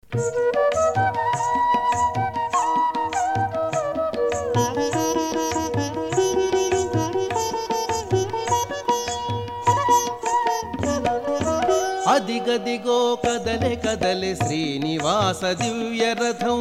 అదిగదిగో కదలే కదలే శ్రీనివాస దివ్య రథం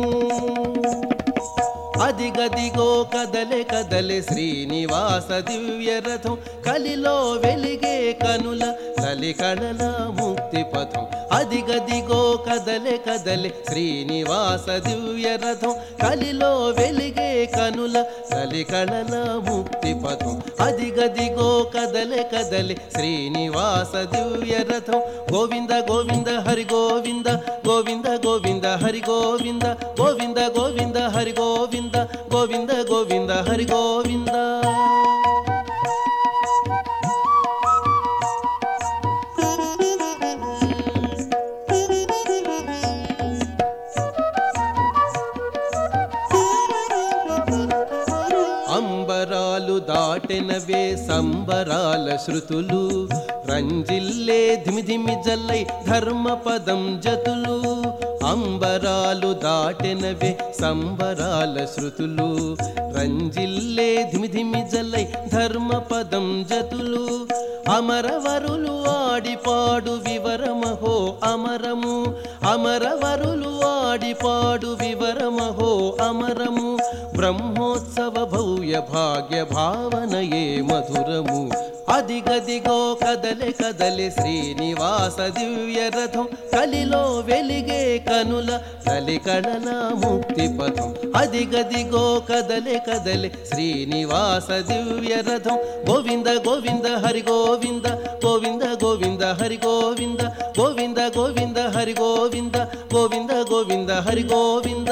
అదిగదిగో కదలే కదలే శ్రీనివాస దివ్య రథం కలిలో వెలిగే కనుల కలికళల ముక్తి పథం అదిగదిగో కదలే కదలే శ్రీనివాస దివ్య రథం కలిలో వెలిగే కనుల కలికళల ముక్తి పథం అదిగదిగో కదలే కదలే శ్రీనివాస దివ్య రథం గోవింద గోవింద హరి గోవింద గోవింద గోవింద హరి గోవింద గోవింద గోవింద హరి గోవింద గోవింద గోవింద హరి గోవింద అంబరాలు దాటెనవే సంబరాల శృతులు రంజిల్లే ధిమిధిమి జల్లై ధర్మపదం జతులు అంబరాలు దాటెనవే సంబరాల శృతులు రంజిల్లే ధిమిధిమి జల్లై ధర్మపదం జతులు అమరవరులు ఆడిపాడు వివరమహో అమరము అమరవరులు ఆడిపాడు వివరమహో అమరము బ్రహ్మోత్సవ భవ్య భాగ్య భావనయే మధురము అదిగదిగో కదలే కదలే శ్రీనివాస దివ్య రథం కలిలో వెలిగే కనుల కలికళల ముక్తి పథం అదిగదిగో కదలే కదలే శ్రీనివాస దివ్య రథం గోవింద గోవింద హరి గోవింద గోవింద గోవింద హరి గోవింద గోవింద గోవింద హరి గోవింద గోవింద గోవింద హరి గోవింద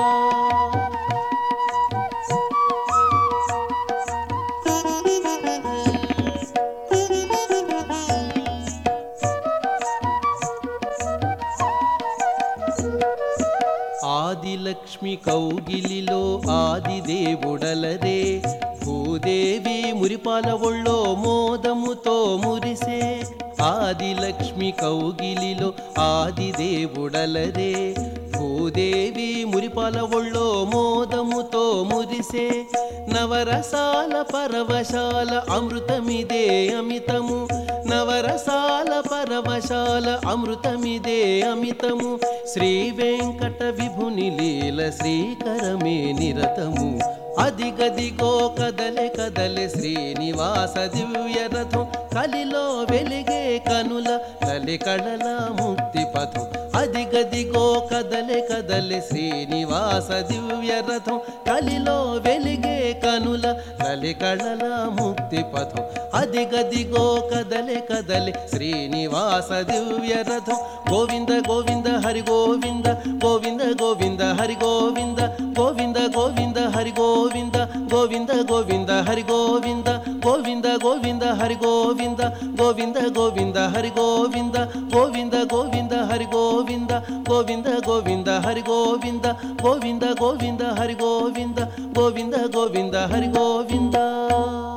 ఆదిలక్ష్మి కౌగిలిలో ఆదిదేవుడలరే భూదేవి మురిపాల ఒళ్ళో మోదముతో మురిసే ఆదిలక్ష్మి కౌగిలిలో ఆదిదేవుడలరే భూదేవి మురిపాల ఒళ్ళో మోదముతో మురిసే నవరసాల పరవశాల అమృతమిదే అమితము నవరసాల పరవశాల అమృతమిదే అమితము శ్రీ వెంకట విభుని లీల శ్రీకరమే నిరతము అదిగదిగో కదలే కదలే శ్రీనివాస దివ్య రథం కలిలో వెలిగే కనుల కలికళల ముక్తి పథం అదిగదిగో కదలే కదలే శ్రీనివాస దివ్య రథం కలిలో వెలిగే కనుల కలికళల ముక్తి పథం అదిగదిగో కదలే కదలే శ్రీనివాస దివ్య రథం గోవింద గోవింద హరి గోవింద గోవింద గోవింద హరి గోవింద గోవింద గోవింద హరి గోవింద గోవింద గోవింద హరి గోవింద గోవింద గోవింద హరి గోవింద గోవింద గోవింద హరి గోవింద గోవింద గోవింద హరి గోవింద గోవింద గోవింద హరి గోవింద గోవింద గోవింద హరి గోవింద గోవింద గోవింద హరి గోవింద